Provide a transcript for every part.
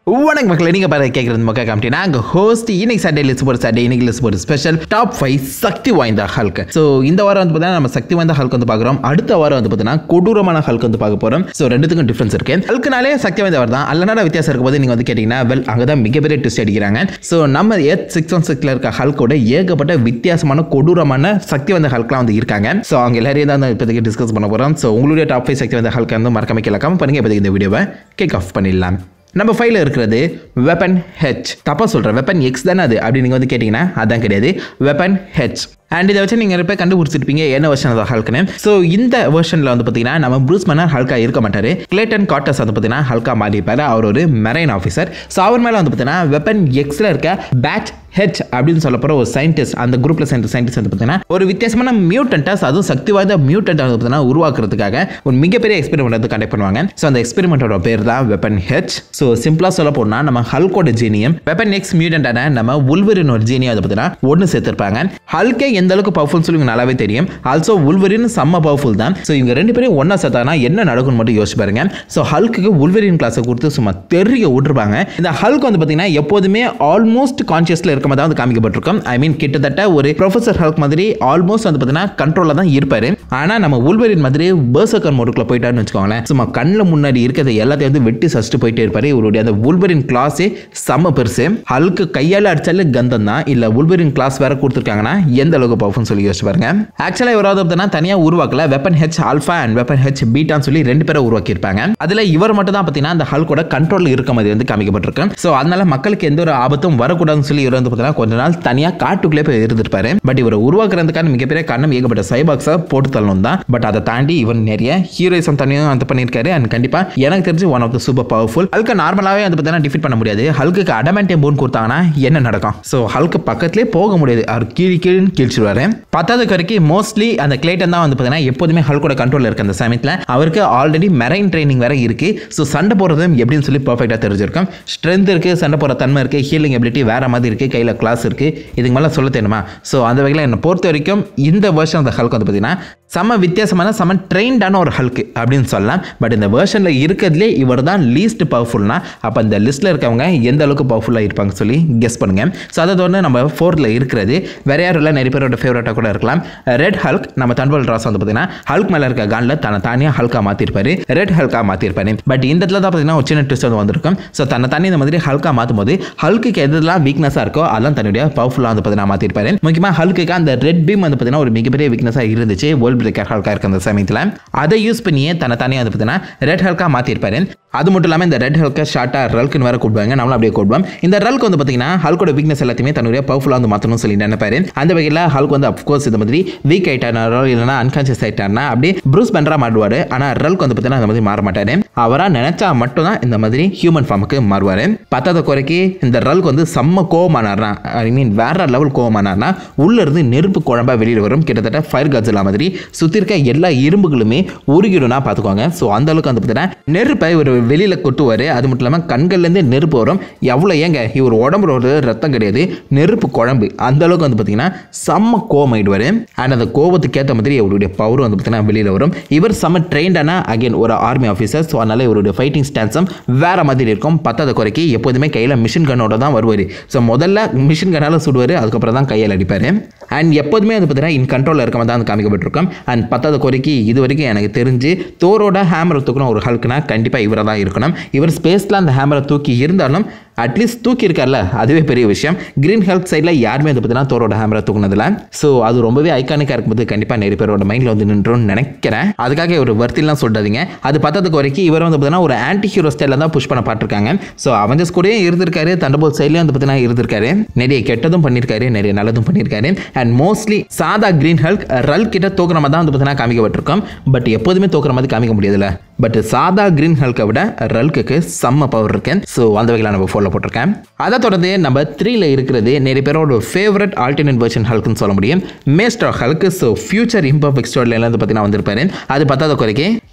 வணக்கம் மக்களே நீங்கள் பாரு கேட்குறது மக்கா காமிட்டி நாங்கள் ஹோஸ்ட் இன்னைக்கு சண்டே லிஸ்ட் போகிற சண்டே இன்னைக்கு லிஸ்ட் போகிற ஸ்பெஷல் டாப் ஃபைவ் சக்தி வாய்ந்த ஹல்க் ஸோ இந்த வாரம் வந்து பார்த்தீங்கன்னா நம்ம சக்தி வாய்ந்த ஹல்க் வந்து பார்க்குறோம் அடுத்த வாரம் வந்து பார்த்தீங்கன்னா கொடூரமான ஹல்க் வந்து பார்க்க போகிறோம் ஸோ ரெண்டுத்துக்கும் டிஃப்ரென்ஸ் இருக்கு ஹல்க்குனாலே சக்தி வாய்ந்தவர் தான் அல்லனா வித்தியாசம் இருக்கும்போது நீங்கள் வந்து கேட்டிங்கன்னா வெல் அங்கே தான் மிகப்பெரிய ட்விஸ்ட் அடிக்கிறாங்க ஸோ நம்ம எத் சிக்ஸ் ஒன் சிக்ஸில் இருக்க ஹல்கோட ஏகப்பட்ட வித்தியாசமான கொடூரமான சக்தி வாய்ந்த ஹல்க்லாம் வந்து இருக்காங்க ஸோ அவங்க எல்லாரையும் தான் இப்போதைக்கு டிஸ்கஸ் பண்ண போகிறோம் ஸோ உங்களுடைய டாப் ஃபைவ் சக்தி வாய்ந்த ஹல்க் வந்து மறக்காம கீழே கமெண்ட் பண்ணுங்க இப்போதைக்கு இந்த வீடியோவை கேக் ஆஃப் பண்ணிடலாம் நம்ம ஃபைல இருக்கிறது வெப்பன் ஹெச் தப்பா சொல்கிறேன் வெப்பன் எக்ஸ் தானே அது அப்படி நீங்கள் வந்து கேட்டிங்கன்னா அதான் கிடையாது வெப்பன் ஹெச் அண்ட் இதை வச்சு நீங்கள் இப்போ கண்டுபிடிச்சிருப்பீங்க என்ன வெர்ஷன் அது ஹல்க்னு ஸோ இந்த வெர்ஷனில் வந்து பார்த்தீங்கன்னா நம்ம ப்ரூஸ் மன்னர் ஹல்கா இருக்க மாட்டார் கிளேட்டன் காட்டஸ் வந்து பார்த்தீங்கன்னா ஹல்கா மாறியிருப்பார் அவர் ஒரு மெரைன் ஆஃபீஸர் ஸோ அவர் மேலே வந்து பார்த்தீங்கன்னா வெப்பன் எக்ஸில் இருக்க பேட்ச் ஹெச் அப்படின்னு சொல்ல போகிற ஒரு சயின்டிஸ்ட் அந்த குரூப்பில் சேர்ந்த சயின்டிஸ்ட் வந்து பார்த்தீங்கன்னா ஒரு வித்தியாசமான மியூட்டன்ட்டாஸ் அதுவும் சக்தி வாய்ந்த மியூட்டன்ட் வந்து பார்த்தீங்கன்னா உருவாக்குறதுக்காக ஒரு மிகப்பெரிய எக்ஸ்பெரிமெண்ட் வந்து கண்டக்ட் பண்ணுவாங்க ஸோ அந்த எக்ஸ்பெரிமெண்ட்டோட பேர் தான் வெப்பன் ஹெச் ஸோ சிம்பிளாக சொல்ல போனால் நம்ம ஹல்கோட ஜீனியம் வெப்பன் எக்ஸ் மியூட்டன்டான நம்ம உல்வரின் ஒரு ஜீனியம் வந்து பார்த்தீங்கன்னா ஒன்று சேர்த்திருப்பாங்க ஹல்கே எந்த அளவுக்கு பவர்ஃபுல் சொல்லி உங்களுக்கு நல்லாவே தெரியும் ஆல்சோ உல்வரின் செம்ம பவர்ஃபுல் தான் ஸோ இவங்க ரெண்டு பேரும் ஒன்றா சேர்த்தாங்கன்னா என்ன நடக்கும்னு மட்டும் யோசிச்சு பாருங்க ஸோ ஹல்க்கு உல்வரின் கிளாஸை கொடுத்து சும்மா தெரிய விட்டுருப்பாங்க இந்த ஹல்க் வந்து பார்த்தீங்கன்னா எப்போதுமே ஆல்மோஸ்ட் கான்சியஸில் இருக்க மாதிரி தான் வந்து காமிக்கப்பட்டிருக்கும் ஐ மீன் கிட்டத்தட்ட ஒரு ப்ரொஃபசர் ஹல்க் மாதிரி ஆல்மோஸ்ட் வந்து பார்த்தீங்கன்னா கண்ட்ரோலில் தான் இருப்பார் ஆனால் நம்ம உல்வரின் மாதிரி பேர்சக்கர் மோடுக்குள்ள போயிட்டாருன்னு வச்சுக்கோங்களேன் சும்மா கண்ணில் முன்னாடி இருக்கிறத எல்லாத்தையும் வந்து வெட்டி சச்சிட்டு போயிட்டே இருப்பாரு இவருடைய அந்த உல்வரின் கிளாஸே செம்ம பெருசு ஹல்க்கு கையால் அடிச்சாலே கந்தம் தான் இல்லை உல்வரின் கிளாஸ் வேற கொடுத்துருக்காங்கன்னா எந்த அளவுக்கு பவர்ஃபுல் சொல்லி யோசிச்சு பாருங்க ஆக்சுவலாக இவராவது பார்த்தீங்கன்னா தனியாக உருவாக்கல weapon H alpha and weapon H பீட்டான்னு சொல்லி ரெண்டு பேரை உருவாக்கியிருப்பாங்க அதில் இவர் மட்டும் தான் பார்த்தீங்கன்னா அந்த ஹல்கோட கண்ட்ரோல் இருக்க மாதிரி வந்து காமிக்கப்பட்டிருக்கு ஸோ அதனால மக்களுக்கு எந்த ஒரு ஆபத்தும் வரக்கூடாதுன்னு சொல்லி இவர் வந்து பார்த்தீங்கன்னா கொஞ்ச நாள் தனியாக காட்டுக்குள்ளே போய் இருந்திருப்பாரு பட் இவர் உருவாக்குறதுக்கான மிகப்பெரிய காரணம் ஏகப்பட்ட சைபாக்ஸை போட்டு தள்ளணும் தான் பட் அதை தாண்டி இவர் நிறைய ஹீரோயிசம் தனியும் வந்து பண்ணியிருக்காரு அண்ட் கண்டிப்பாக எனக்கு தெரிஞ்சு one of the super powerful Hulk நார்மலாகவே வந்து பார்த்தீங்கன்னா டிஃபிட் பண்ண முடியாது ஹல்க்கு அடமெண்டே போன் கொடுத்தாங்கன்னா என்ன நடக்கும் ஸோ ஹல்க்கு பக்கத்துலேயே போக முடியாது அவர் கீழ் கீழ்னு கீழ்ச்சிடுவாரு பத்தாவது வரைக்கும் மோஸ்ட்லி அந்த கிளேட்டன் தான் வந்து பார்த்தீங்கன்னா எப்போதுமே ஹல்கோட கண்ட்ரோலில் இருக்க அந்த சமயத்தில் அவருக்கு ஆல்ரெடி மெரைன் ட்ரைனிங் வேற இருக்கு ஸோ சண்டை போடுறது எப்படின்னு சொல்லி பர்ஃபெக்டாக தெரிஞ்சிருக்கும் ஸ்ட்ரென்த் இருக்கு சண்டை போடுற தன்மை இருக்கு ஹீலிங் எபிலிட்டி வேற மாதிரி இருக்கு கையில் கிளாஸ் இருக்கு இதுக்கு மேலே சொல்ல தெரியுமா ஸோ அந்த வகையில் என்னை பொறுத்த வரைக்கும் இந்த வேர்ஷன் அந்த ஹல்க் வந்து பார்த்தீங்கன்னா செம வித்தியாசமான செம ட்ரெயின்டான ஒரு ஹல்க் அப்படின்னு சொல்லலாம் பட் இந்த வேர்ஷனில் இருக்கிறதுலே இவர் தான் லீஸ்ட் பவர்ஃபுல்னா அப்போ இந்த லிஸ்ட்டில் இருக்கவங்க எந்த அளவுக்கு பவர்ஃபுல்லாக இருப்பாங்க சொல்லி கெஸ் பண்ணுங்க ஸோ அதை ஒன்று நம்ம ஃபோர்த்தில் இருக்கிறது வேற யாரும் இல்லை நிறைய பேரோட ஃபேவரட்டாக கூட இருக்கலாம் ரெட் ஹல்க் நம்ம தன்வல் ராஸ் வந்து பார்த்தீங்கன்னா ஹல்க் மேலே இருக்க கானில் தன்னை தானியாக ஹல்கா மாற்றிருப்பாரு ரெட் ஹல்கா மாற்றிருப்பாரு பட் இந்த இடத்துல தான் பார்த்தீங்கன்னா ஒரு சின்ன ட்விஸ்ட் வந்து வந்திருக்கும் ஸோ தன்னை தானே இந்த மாதிரி ஹல்கா மாற்றும் போது ஹல்க்கு எதெல்லாம் வீக்னஸாக இருக்கோ அதெல்லாம் தன்னுடைய பவர்ஃபுல்லாக வந்து பார்த்தீங்கன்னா மாற்றிருப்பாரு முக்கியமாக ஹல்க்கு அந்த ரெட் பீம் வந்து பார்த்தீங்கன்னா ஒரு மிகப்பெரிய வீக்னஸாக இருந்துச்சு வேர்ல்ட் பிரேக்கர் ஹல்கா இருக்க அந்த சமயத்தில் அதை யூஸ் பண்ணியே தன்னை தானே வந்து பார்த்தீங்கன்னா ரெட் ஹல்கா மாற்றிருப்பாரு அது மட்டும் இல்லாமல் இந்த ரெட் ஹல்கை ஷார்ட்டாக ரல்க்குன்னு வேற கூப்பிடுவாங்க நம்மளும் அப்படியே கூப்பிடுவோம் இந்த ரல்க் வந்து பார்த்தீங்கன்னா ஹல்கோட வீக்னஸ் எல்லாத்தையுமே தன்னுடைய பவர்ஃபுல்லாக வந்து மாற்றணும்னு சொல்லி நினைப்பாரு அந்த வகையில் ஹல்க் வந்து அஃப்கோர்ஸ் இந்த மாதிரி வீக் ஆயிட்டாரோ இல்லைனா அன்கான்சியஸ் ஆயிட்டாருனா அப்படியே ப்ரூஸ் பண்ணுறா மாறுவார் ஆனால் ரல்க் வந்து பார்த்தீங்கன்னா அந்த மாதிரி மாற மாட்டார் அவராக நினைச்சா மட்டும் தான் இந்த மாதிரி ஹியூமன் ஃபார்முக்கு மாறுவார் பத்தாவது குறைக்கு இந்த ரல்க் வந்து செம்ம கோவமானார்னா ஐ மீன் வேற லெவல் கோவமானார்னா உள்ள இருந்து நெருப்பு குழம்பா வெளியில் வரும் கிட்டத்தட்ட ஃபயர் கட்ஸில் மாதிரி சுற்றி இருக்க எல்லா இரும்புகளுமே உருகிடும்னா பார்த்துக்கோங்க ஸோ அந்த அளவுக்கு வந்து பார்த்தீங்கன்னா நெருப்பை ஒரு வெளியில் கொட்டுவார் அது மட்டும் இல்லாமல் கண்கள்லேருந்து நெருப்பு வரும் எவ்வளோ ஏங்க இவர் உடம்புல ஒரு ரத்தம் கிடையாது நெருப்பு குழம்பு அந்த அளவுக்கு வந்து பார்த்தீங்கன்னா செம்ம கோவம் ஆயிடுவார் அண்ட் அந்த கோபத்துக்கு ஏற்ற மாதிரி இவருடைய பவர் வந்து பார்த்தீங்கன்னா வெளியில் வரும் இவர் செம்ம ட்ரெயின்டான அகைன் ஒரு ஆர்மி ஆஃபீஸர் ஸோ அதனால் இவருடைய ஃபைட்டிங் ஸ்டான்ஸும் வேற மாதிரி இருக்கும் பத்தாவது குறைக்கு எப்போதுமே கையில் மிஷின் கன்னோட தான் வருவார் ஸோ முதல்ல மிஷின் கண்ணால் சுடுவார் அதுக்கப்புறம் தான் கையில் அடிப்பார் அண்ட் எப்போதுமே வந்து பார்த்தீங்கன்னா இன் கண்ட்ரோலில் இருக்க மாதிரி தான் வந்து காமிக்கப்பட்டிருக்கும் அண்ட் பத்தாவது குறைக்கு இது வரைக்கும் எனக்கு தெரிஞ்சு தோரோட ஹேமர் தூக்கணும் ஒரு ஹல்க்னா கண்டிப்பாக இவரை தான் இருக்கணும் இவர் ஸ்பேஸில் அந்த ஹேமரை தூக்கி இருந்தாலும் அட்லீஸ்ட் தூக்கி இருக்கார்ல அதுவே பெரிய விஷயம் கிரீன் ஹெல்த் சைடில் யாருமே வந்து பார்த்தீங்கன்னா தோரோட ஹேமரை தூக்குனதில்ல ஸோ அது ரொம்பவே ஐக்கானிக்காக இருக்கும்போது கண்டிப்பாக நிறைய பேரோட மைண்டில் வந்து நின்றுன்னு நினைக்கிறேன் அதுக்காக ஒரு வர்த்திலாம் சொல்லிடாதீங்க அது பார்த்ததுக்கு வரைக்கும் இவர் வந்து பார்த்தீங்கன்னா ஒரு ஆன்டி ஹீரோ ஸ்டைலில் தான் புஷ் பண்ண பார்த்துருக்காங்க ஸோ அவஞ்சஸ் கூடயே இருந்திருக்காரு தண்டபோல் சைட்லேயும் வந்து பார்த்தீங்கன்னா இருந்திருக்காரு நிறைய கெட்டதும் பண்ணியிருக்காரு நிறைய நல்லதும் பண்ணியிருக்காரு அண்ட் மோஸ்ட்லி சாதா கிரீன் ஹெல்க் ரல் கிட்ட தூக்குற மாதிரி தான் வந்து பார்த்தீங்கன்னா காமிக்கப்பட்டிருக்கோம் பட் எப்போதுமே தூக்குற மாதிரி காமிக்க முடியாதுல்ல பட் சாதா கிரீன் ஹல்கை விட ரல்க்கு செம்ம பவர் இருக்கு ஸோ அந்த வகையில் நம்ம ஃபாலோ போட்டிருக்கேன் அதை தொடர்ந்து நம்ம த்ரீல இருக்கிறது நிறைய பேரோட ஃபேவரட் ஆல்டர்னேட் வெர்ஷன் ஹல்க்னு சொல்ல முடியும் Maestro Hulk so future imperfect ஸ்டோரியில் வந்து பார்த்தீங்கன்னா வந்திருப்பாரு அது பத்தாவது குறைக்கு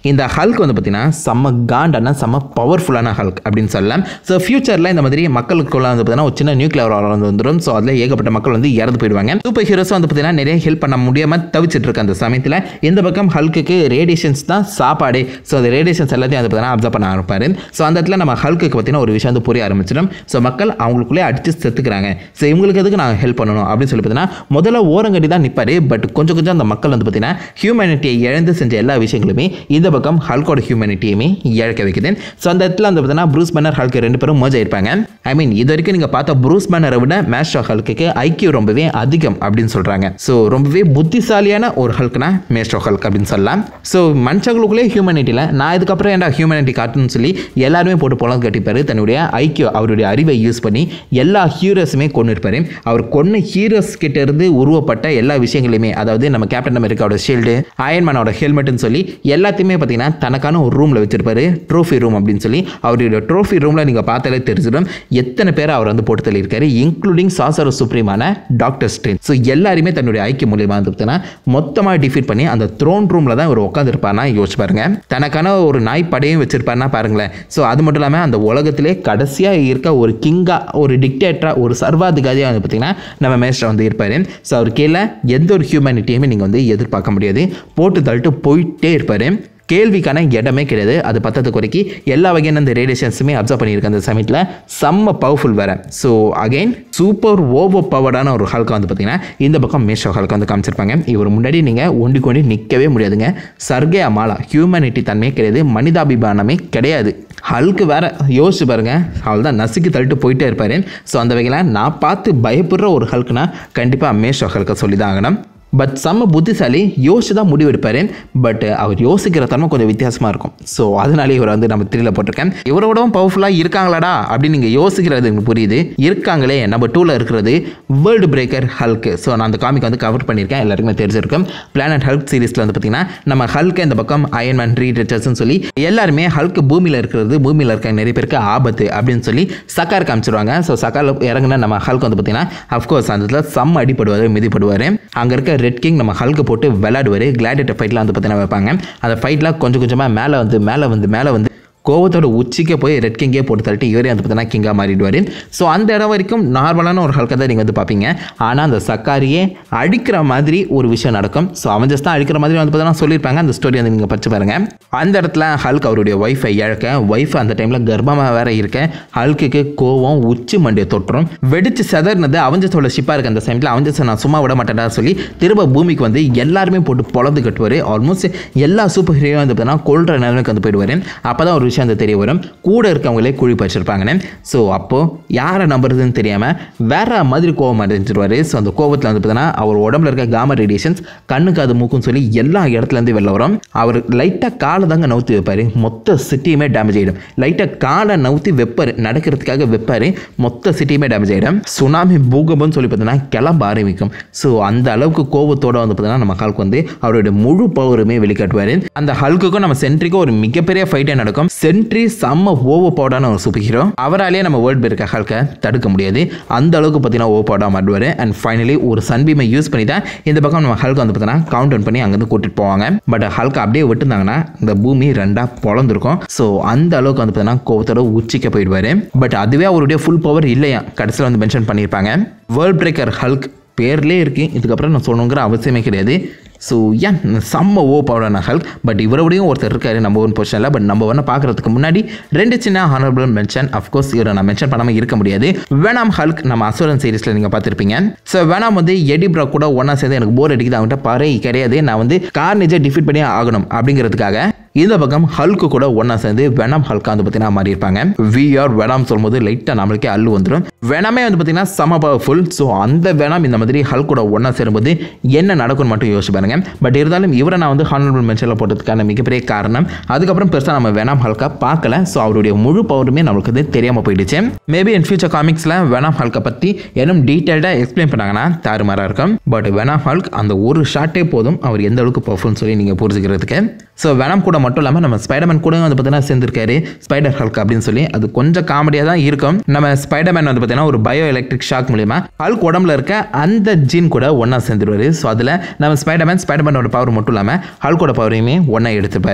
இந்த ஹல்க் வந்து பார்த்தீங்கன்னா செம்ம காண்டான செம்ம பவர்ஃபுல்லான ஹல்க் அப்படின்னு சொல்லலாம் ஸோ ஃபியூச்சரில் இந்த மாதிரி மக்களுக்குள்ள வந்து பார்த்தீங்கன்னா ஒரு சின்ன நியூக்ளியர் வார் வந்து வந்துடும் ஸோ அதில் ஏகப்பட்ட மக்கள் வந்து இறந்து போயிடுவாங்க சூப்பர் ஹீரோஸ் வந்து பார்த்தீங்கன்னா நிறைய ஹெல்ப் பண்ண முடியாமல் தவிச்சிட்டு இருக்க அந்த சமயத்தில் இந்த பக்கம் ஹல்க்குக்கு ரேடியேஷன்ஸ் தான் சாப்பாடு ஸோ அந்த ரேடியேஷன்ஸ் எல்லாத்தையும் வந்து பார்த்தீங்கன்னா அப்சர்வ் பண்ண ஆரம்பிப்பாரு ஸோ அந்த இடத்துல நம்ம ஹல்க்குக்கு பார்த்தீங்கன்னா ஒரு விஷயம் வந்து புரிய ஆரம்பிச்சிடும் ஸோ மக்கள் அவங்களுக்குள்ளே அடிச்சு செத்துக்கிறாங்க ஸோ இவங்களுக்கு எதுக்கு நாங்கள் ஹெல்ப் பண்ணணும் அப்படின்னு சொல்லி பார்த்தீங்கன்னா முதல்ல ஓரங்கட்டி தான் நிற்பாரு பட் கொஞ்சம் கொஞ்சம் அந்த மக்கள் வந்து பார்த்தீங்கன்னா ஹியூமனிட்டியை இழந்து செஞ்ச எல்லா விஷயங்களுமே இந்த பக்கம் ஹல்கோட ஹியூமனிட்டியுமே இழக்க வைக்குது ஸோ அந்த இடத்துல வந்து பார்த்தீங்கன்னா ப்ரூஸ் பேனர் ஹல்க் ரெண்டு பேரும் மோஜ் ஆயிருப்பாங்க ஐ மீன் இது வரைக்கும் நீங்கள் பார்த்த ப்ரூஸ் பேனரை விட மேஸ்டோ ஹல்க்கு ஐக்கியூ ரொம்பவே அதிகம் அப்படின்னு சொல்கிறாங்க ஸோ ரொம்பவே புத்திசாலியான ஒரு ஹல்க்னா மேஸ்டோ ஹல்க் அப்படின்னு சொல்லலாம் ஸோ மனுஷங்களுக்குள்ளே ஹியூமனிட்டியில் நான் இதுக்கப்புறம் ஏன்டா ஹியூமனிட்டி காட்டுன்னு சொல்லி எல்லாருமே போட்டு புலம் கட்டிப்பாரு தன்னுடைய ஐக்கியூ அவருடைய அறிவை யூஸ் பண்ணி எல்லா ஹீரோஸுமே கொண்டு இருப்பாரு அவர் கொன்ன ஹீரோஸ் கிட்ட இருந்து உருவப்பட்ட எல்லா விஷயங்களையுமே அதாவது நம்ம கேப்டன் அமெரிக்காவோட ஷீல்டு அயன்மேனோட ஹெல்மெட்னு சொல்லி எல்லாத்தையுமே பார்த்தீங்கன்னா தனக்கான ஒரு ரூமில் வச்சிருப்பாரு ட்ரோஃபி ரூம் அப்படின்னு சொல்லி அவருடைய ட்ரோஃபி ரூமில் நீங்கள் பார்த்தாலே தெரிஞ்சிடும் எத்தனை பேர் அவர் வந்து போட்டு தள்ளியிருக்காரு இன்க்ளூடிங் சாசர சுப்ரீமான டாக்டர் ஸ்ட்ரேன் ஸோ எல்லாருமே தன்னுடைய ஐக்கிய மூலியமாக வந்து பார்த்தீங்கன்னா மொத்தமாக டிஃபீட் பண்ணி அந்த த்ரோன் ரூமில் தான் இவர் உட்காந்துருப்பார்னா யோசிச்சு பாருங்க தனக்கான ஒரு நாய் படையும் வச்சிருப்பாருன்னா பாருங்களேன் ஸோ அது மட்டும் இல்லாமல் அந்த உலகத்திலே கடைசியாக இருக்க ஒரு கிங்கா ஒரு டிக்டேட்டரா ஒரு சர்வாதிகாரியாக வந்து பார்த்தீங்கன்னா நம்ம மேஸ்டர் வந்து இருப்பார் ஸோ அவர் கீழே எந்த ஒரு ஹியூமனிட்டியுமே நீங்கள் வந்து எதிர்பார்க்க முடியாது போட்டு தள்ளிட்டு போயிட்டே இருப்பார் கேள்விக்கான இடமே கிடையாது அது பத்தத்து குறைக்கி எல்லா வகையான அந்த ரேடியேஷன்ஸுமே அப்சர்வ் பண்ணியிருக்க அந்த சமயத்தில் செம்ம பவர்ஃபுல் வேறு ஸோ அகைன் சூப்பர் ஓவர் பவர்டான ஒரு ஹல்கை வந்து பார்த்தீங்கன்னா இந்த பக்கம் மேஷோ ஹல்கை வந்து காமிச்சிருப்பாங்க இவர் முன்னாடி நீங்கள் ஒண்டி கொண்டு நிற்கவே முடியாதுங்க சர்கே அமாலா ஹியூமனிட்டி தன்மையே கிடையாது மனிதாபிமானமே கிடையாது ஹல்க்கு வேற யோசிச்சு பாருங்க அவள் தான் நசுக்கி தள்ளிட்டு போயிட்டே இருப்பாரு ஸோ அந்த வகையில் நான் பார்த்து பயப்படுற ஒரு ஹல்க்குனா கண்டிப்பாக மேஷோ ஹல்கை சொல்லி தான் ஆகணும் பட் செம்ம புத்திசாலி யோசிச்சு தான் முடிவெடுப்பார் பட் அவர் யோசிக்கிற தன்மை கொஞ்சம் வித்தியாசமாக இருக்கும் ஸோ அதனாலே இவர் வந்து நம்ம த்ரீல போட்டிருக்கேன் இவரோடவும் பவர்ஃபுல்லாக இருக்காங்களாடா அப்படின்னு நீங்கள் யோசிக்கிறது எனக்கு புரியுது இருக்காங்களே நம்ம டூவில் இருக்கிறது வேர்ல்டு பிரேக்கர் ஹல்க்கு ஸோ நான் அந்த காமிக் வந்து கவர் பண்ணியிருக்கேன் எல்லாருக்குமே தெரிஞ்சிருக்கும் பிளானட் ஹல்க் சீரிஸில் வந்து பார்த்தீங்கன்னா நம்ம ஹல்க்கு இந்த பக்கம் அயன்மேன் ரீ ரிச்சர்ஸ்னு சொல்லி எல்லாருமே ஹல்க்கு பூமியில் இருக்கிறது பூமியில் இருக்க நிறைய பேருக்கு ஆபத்து அப்படின்னு சொல்லி சக்கார் காமிச்சிருவாங்க ஸோ சக்காரில் இறங்குன நம்ம ஹல்க் வந்து பார்த்தீங்கன்னா அஃப்கோர்ஸ் அந்த இடத்துல செம்ம அடிப்படுவார் மிதிப்படுவார் அங்கே இருக்க ரெட் கிங் நம்ம ஹல்க்கு போட்டு விளையாடுவார் கிளாடியேட்டர் ஃபைட்லாம் வந்து பார்த்தீங்கன்னா வைப்பாங்க அந்த ஃபைட்லாம் கொஞ்சம் கொஞ்சமாக மேலே வந்து மேலே வந்து மேலே வந்து கோவத்தோட உச்சிக்கே போய் ரெட் கிங்கே போட்டு தள்ளிட்டு இவரே வந்து பார்த்தீங்கன்னா கிங்காக மாறிடுவார் ஸோ அந்த இடம் வரைக்கும் நார்மலான ஒரு ஹல்கை தான் நீங்கள் வந்து பார்ப்பீங்க ஆனால் அந்த சக்காரியே அடிக்கிற மாதிரி ஒரு விஷயம் நடக்கும் ஸோ அவஞ்சஸ் தான் அடிக்கிற மாதிரி வந்து பார்த்தீங்கன்னா சொல்லியிருப்பாங்க அந்த ஸ்டோரி வந்து நீங்கள் படிச்சு பாருங்க அந்த இடத்துல ஹல்க் அவருடைய ஒய்ஃபை இழக்க ஒய்ஃப் அந்த டைமில் கர்ப்பமாக வேற இருக்க ஹல்க்குக்கு கோவம் உச்சி மண்டியை தொட்டுரும் வெடிச்சு செதறினது அவஞ்சஸோட ஷிப்பாக இருக்க அந்த சமயத்தில் அவஞ்சஸை நான் சும்மா விட மாட்டேன்டா சொல்லி திரும்ப பூமிக்கு வந்து எல்லாருமே போட்டு பொழந்து கட்டுவார் ஆல்மோஸ்ட் எல்லா சூப்பர் ஹீரோ வந்து பார்த்தீங்கன்னா கொள்ற நிலைமைக்கு வந்து போயிடுவார் அப்போ தான் ஒரு விஷயம் அந்த தெரிய வரும் கூட இருக்கவங்களே குழி வச்சிருப்பாங்கன்னு ஸோ அப்போது யாரை நம்புறதுன்னு தெரியாமல் வேற மாதிரி கோவம் அடைஞ்சிருவார் ஸோ அந்த கோவத்தில் வந்து பார்த்தீங்கன்னா அவர் உடம்புல இருக்க காம ரேடியேஷன்ஸ் கண்ணுக்கு அது மூக்குன்னு சொல்லி எல்லா இடத்துலேருந்து வெளில வரும் அவர் லைட்டாக காலை தாங்க நவுத்தி வைப்பார் மொத்த சிட்டியுமே டேமேஜ் ஆகிடும் லைட்டாக காலை நவுத்தி வைப்பார் நடக்கிறதுக்காக வைப்பார் மொத்த சிட்டியுமே டேமேஜ் ஆகிடும் சுனாமி பூகம்பம்னு சொல்லி பார்த்தீங்கன்னா கிளம்ப ஆரம்பிக்கும் ஸோ அந்த அளவுக்கு கோவத்தோட வந்து பார்த்தீங்கன்னா நம்ம ஹல்க் வந்து அவருடைய முழு பவருமே வெளிக்காட்டுவார் அந்த ஹல்க்குக்கும் நம்ம சென்ட்ரிக்கும் ஒரு மிகப்பெரிய ஃபைட்டே நடக்கும் சென்ட்ரி செம்ம ஓவர் பவர்டான ஒரு சூப்பர் ஹீரோ அவராலேயே நம்ம வேர்ல்ட் பேருக்க ஹல்கை தடுக்க முடியாது அந்த அளவுக்கு பார்த்தீங்கன்னா ஓவர் பவர்டாக மாட்டுவார் அண்ட் ஃபைனலி ஒரு சன்பீமை யூஸ் பண்ணி தான் இந்த பக்கம் நம்ம ஹல்க் வந்து பார்த்தீங்கன்னா கவுண்ட் டவுன் பண்ணி அங்கேருந்து கூட்டிட்டு போவாங்க பட் ஹல்க் அப்படியே விட்டுருந்தாங்கன்னா இந்த பூமி ரெண்டாக பொழந்திருக்கும் ஸோ அந்த அளவுக்கு வந்து பார்த்தீங்கன்னா கோவத்தோட உச்சிக்க போயிடுவார் பட் அதுவே அவருடைய ஃபுல் பவர் இல்லையா கடைசியில் வந்து மென்ஷன் பண்ணியிருப்பாங்க வேர்ல்ட் பிரேக்கர் ஹல்க் பேர்லேயே இருக்குது இதுக்கப்புறம் நான் சொல்லணுங்கிற அவசியமே கிடையாது ஸோ ஏன் செம்ம ஓ பவரான ஹல்க் பட் இவரோடையும் ஒருத்தர் இருக்காரு நம்ம ஒன் பொசிஷனில் பட் நம்ம ஒன்று பார்க்குறதுக்கு முன்னாடி ரெண்டு சின்ன ஹானரபிள் மென்ஷன் அஃப்கோர்ஸ் இவரை நான் மென்ஷன் பண்ணாமல் இருக்க முடியாது வேணாம் ஹல்க் நம்ம அசுரன் சீரிஸில் நீங்கள் பார்த்துருப்பீங்க ஸோ வேணாம் வந்து எடி ப்ரா கூட ஒன்றா சேர்ந்து எனக்கு போர் அடிக்குது அவன்கிட்ட பாரு கிடையாது நான் வந்து கார்னேஜை டிஃபீட் பண்ணி ஆகணும் அப்படிங்கிறதுக்காக இந்த பக்கம் ஹல்க்கு கூட ஒன்றா சேர்ந்து வெனம் ஹல்கா வந்து பார்த்தீங்கன்னா மாறி இருப்பாங்க வி ஆர் வெனாம் சொல்லும்போது லைட்டாக நம்மளுக்கே அள்ளு வந்துடும் வெனமே வந்து பார்த்தீங்கன்னா சம பவர்ஃபுல் ஸோ அந்த வெனாம் இந்த மாதிரி ஹல்க் கூட ஒன்றா சேரும்போது என்ன நடக்கும்னு மட்டும் யோசிச்சு பாருங்க பட் இருந்தாலும் இவரை நான் வந்து ஹானரபிள் மென்ஷனில் போட்டதுக்கான மிகப்பெரிய காரணம் அதுக்கப்புறம் பெருசாக நம்ம வெனாம் ஹல்கா பார்க்கல ஸோ அவருடைய முழு பவருமே நம்மளுக்கு வந்து தெரியாமல் போயிடுச்சு மேபி இன் ஃபியூச்சர் காமிக்ஸில் வெனாம் ஹல்கை பற்றி இன்னும் டீட்டெயில்டாக எக்ஸ்பிளைன் பண்ணாங்கன்னா தாறுமாறாக இருக்கும் பட் வெனாம் ஹல்க் அந்த ஒரு ஷாட்டே போதும் அவர் எந்த அளவுக்கு பவர்ஃபுல்னு சொல்லி நீங்கள் புரிஞ்சுக்கிறதுக்கு ஸோ வெனம் கூட மட்டும் இல்லாமல் நம்ம ஸ்பைடர்மேன் கூட வந்து பார்த்தீங்கன்னா சேர்ந்திருக்காரு ஸ்பைடர் ஹல்க் அப்படின்னு சொல்லி அது கொஞ்சம் காமெடியாக தான் இருக்கும் நம்ம ஸ்பைடர்மேன் வந்து பார்த்தீங்கன்னா ஒரு பயோ எலக்ட்ரிக் ஷாக் மூலியமா ஹல்க் உடம்புல இருக்க அந்த ஜீன் கூட ஒன்றா சேர்ந்துருவாரு ஸோ அதில் நம்ம ஸ்பைடர்மேன் ஸ்பைடர்மேனோட பவர் மட்டும் இல்லாமல் ஹல்கோட பவரையுமே ஒன்றா எடுத்துப்பாரு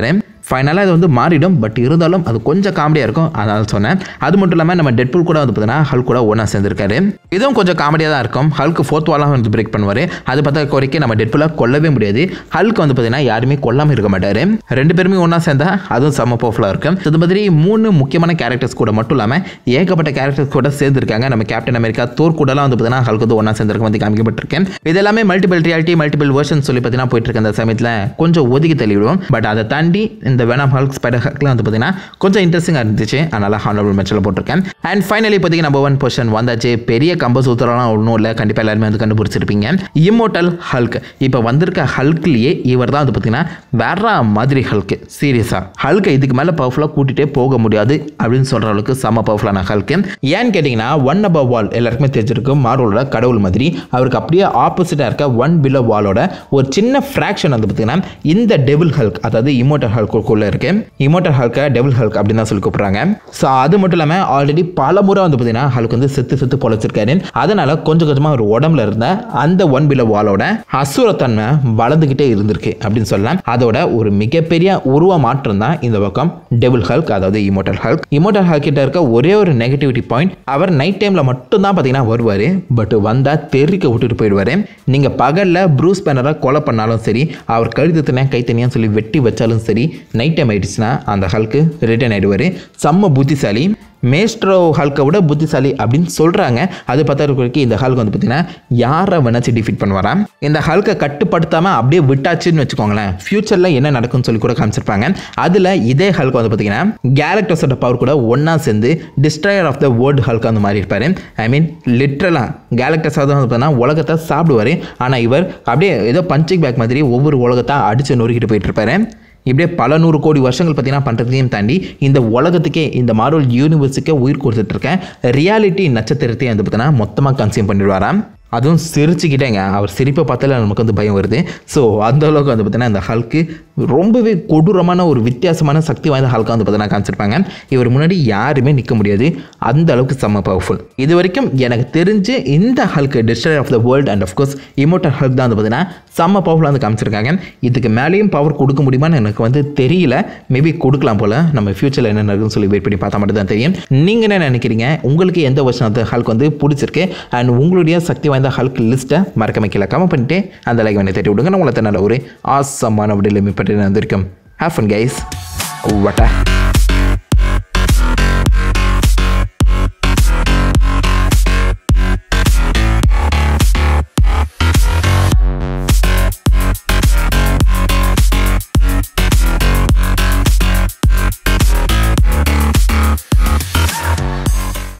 ஃபைனலாக இது வந்து மாறிடும் பட் இருந்தாலும் அது கொஞ்சம் காமெடியாக இருக்கும் அதனால சொன்னேன் அது மட்டும் இல்லாமல் நம்ம டெட்புல் கூட வந்து பார்த்தீங்கன்னா ஹல் கூட ஒன்றா சேர்ந்துருக்காரு இதுவும் கொஞ்சம் காமெடியாக தான் இருக்கும் ஹல்க்கு ஃபோர்த் வாலாக வந்து பிரேக் பண்ணுவார் அது பார்த்தா குறைக்க நம்ம டெட்புலாக கொல்லவே முடியாது ஹல்க் வந்து பார்த்தீங்கன்னா யாருமே கொல்லாமல் இருக்க மாட்டார் ரெண்டு பேருமே ஒன்றா சேர்ந்தா அதுவும் செம்ம பவர்ஃபுல்லாக இருக்கும் இது மாதிரி மூணு முக்கியமான கேரக்டர்ஸ் கூட மட்டும் இல்லாமல் ஏகப்பட்ட கேரக்டர்ஸ் கூட சேர்ந்துருக்காங்க நம்ம கேப்டன் அமெரிக்கா தோர் கூடலாம் வந்து பார்த்தீங்கன்னா ஹல்க் வந்து ஒன்றா சேர்ந்துருக்க வந்து காமிக்கப்பட்டிருக்கேன் இது எல்லாமே மல்டிபிள் ரியாலிட்டி மல்டிபிள் வெர்ஷன் சொல்லி பார்த்தீங்கன்னா போயிட்டு இருக்க அந்த சமயத்தில் கொஞ்சம் ஒதுக்கி தள்ளிவிடுவோம் பட் அதை தாண்டி இந்த வேணாம் ஹல்க் ஸ்பைடர் ஹல்க்லாம் வந்து பார்த்தீங்கன்னா கொஞ்சம் இன்ட்ரெஸ்டிங்காக இருந்துச்சு அதனால் ஹானரபிள் மென்ஷனில் போட்டிருக்கேன் அண்ட் ஃபைனலி இப்போதைக்கு நம்பர் ஒன் பொசிஷன் வந்தாச்சு பெரிய கம்ப சூத்திரம்லாம் ஒன்றும் இல்லை கண்டிப்பாக எல்லாருமே வந்து கண்டுபிடிச்சிருப்பீங்க இம்மோட்டல் ஹல்க் இப்போ வந்திருக்க ஹல்க்லேயே இவர் தான் வந்து பார்த்தீங்கன்னா வேற மாதிரி ஹல்க் சீரியஸாக ஹல்கை இதுக்கு மேலே பவர்ஃபுல்லாக கூட்டிகிட்டே போக முடியாது அப்படின்னு சொல்கிற அளவுக்கு செம்ம பவர்ஃபுல்லான ஹல்க் ஏன்னு கேட்டிங்கன்னா ஒன் அபவ் வால் எல்லாருக்குமே தெரிஞ்சிருக்கும் மார்வலோட கடவுள் மாதிரி அவருக்கு அப்படியே ஆப்போசிட்டாக இருக்க ஒன் பிலோ வாலோட ஒரு சின்ன ஃப்ராக்ஷன் வந்து பார்த்தீங்கன்னா இந்த டெவில் ஹல்க் அதாவது இமோட்டல் ஹல்க்குள்ளே இருக்கு இமோட்டல் ஹல்கை டெவில் ஹல்க் அப்படின்னு தான் சொல்லி கூப்பிட்றாங்க ஸோ அது மட்டும் இல்லாமல் ஆல்ரெடி பல முறை வந்து பார்த்தீங்கன்னா ஹல்க் வந்து செத்து செத்து பொழைச்சிருக்காரு அதனால கொஞ்சம் கொஞ்சமாக ஒரு உடம்புல இருந்த அந்த ஒன் பிலோ வாலோட அசுரத்தன்மை வளர்ந்துக்கிட்டே இருந்திருக்கு அப்படின்னு சொல்லலாம் அதோட ஒரு மிகப்பெரிய உருவ மாற்றம் தான் இந்த பக்கம் டெவில் ஹல்க் அதாவது இமோட்டல் ஹல்க் இமோட்டல் ஹல்க் கிட்ட இருக்க ஒரே ஒரு நெகட்டிவிட்டி பாயிண்ட் அவர் நைட் டைமில் மட்டும் தான் பார்த்தீங்கன்னா வருவார் பட் வந்தால் தெறிக்க விட்டுட்டு போயிடுவார் நீங்கள் பகலில் ப்ரூஸ் பேனரை கொலை பண்ணாலும் சரி அவர் கழுத்து தனியாக கை தனியாக சொல்லி வெட்டி வச்சாலும் சரி நைட் டைம் ஆயிடுச்சுன்னா அந்த ஹல்க்கு ரிட்டர்ன் ஆயிடுவார் செம்ம புத்திசாலி மேஸ்ட்ரோ ஹல்கை விட புத்திசாலி அப்படின்னு சொல்கிறாங்க அது பார்த்தா வரைக்கும் இந்த ஹல்க் வந்து பார்த்தீங்கன்னா யாரை வேணாச்சும் டிஃபீட் பண்ணுவாராம் இந்த ஹல்கை கட்டுப்படுத்தாமல் அப்படியே விட்டாச்சுன்னு வச்சுக்கோங்களேன் ஃப்யூச்சரில் என்ன நடக்கும்னு சொல்லி கூட காமிச்சிருப்பாங்க அதில் இதே ஹல்க் வந்து பார்த்தீங்கன்னா கேலக்டர்ஸோட பவர் கூட ஒன்றா சேர்ந்து destroyer of the world Hulk அந்த மாதிரி இருப்பார் ஐ மீன் லிட்ரலாக கேலக்டர்ஸ் வந்து பார்த்தீங்கன்னா உலகத்தை சாப்பிடுவார் ஆனால் இவர் அப்படியே ஏதோ பஞ்சிங் பேக் மாதிரி ஒவ்வொரு உலகத்தை அடித்து நொறுக்கிட்டு போயிட்டு இருப்பாரு இப்படியே பல நூறு கோடி வருஷங்கள் பார்த்தீங்கன்னா பண்ணுறதையும் தாண்டி இந்த உலகத்துக்கே இந்த மார்வல் யூனிவர்ஸுக்கே உயிர் கொடுத்துட்டு இருக்கேன் ரியாலிட்டி நட்சத்திரத்தையும் வந்து பார்த்தீங்கன்னா மொத்தமாக கன்சியூம் பண்ணிடுவாராம் அதுவும் சிரிச்சுக்கிட்டேங்க அவர் சிரிப்பை பார்த்தாலே நமக்கு வந்து பயம் வருது ஸோ அந்த அளவுக்கு வந்து பார்த்தீங்கன்னா இந்த ஹல்க்கு ரொம்பவே கொடூரமான ஒரு வித்தியாசமான சக்தி வாய்ந்த ஹல்கா வந்து பார்த்தீங்கன்னா காமிச்சிருப்பாங்க இவர் முன்னாடி யாருமே நிற்க முடியாது அந்த அளவுக்கு செம்ம பவர்ஃபுல் இது வரைக்கும் எனக்கு தெரிஞ்சு இந்த Hulk destroy of the world and of course immortal Hulk தான் வந்து பார்த்தீங்கன்னா செம்ம பவர்ஃபுல்லாக வந்து காமிச்சிருக்காங்க இதுக்கு மேலேயும் பவர் கொடுக்க முடியுமான்னு எனக்கு வந்து தெரியல மேபி கொடுக்கலாம் போல் நம்ம ஃபியூச்சரில் என்ன நடக்குன்னு சொல்லி வெயிட் பண்ணி பார்த்தா மட்டும் தான் தெரியும் நீங்கள் என்ன நினைக்கிறீங்க உங்களுக்கு எந்த வருஷம் அந்த ஹல்க் வந்து பிடிச்சிருக்கு அண்ட் உங்களுடைய சக்தி வாய்ந்த ஹல்க் லிஸ்ட்டை மறக்காம கீழே கமெண்ட் பண்ணிட்டு அந்த லைக் பண்ணி தட்டி விடுங்க நான் உங்களை நல்ல ஒரு ஆசமான விடையில் மேம்பட்டு வந்திருக்கும் ஹேஃபன் கைஸ் வட்டா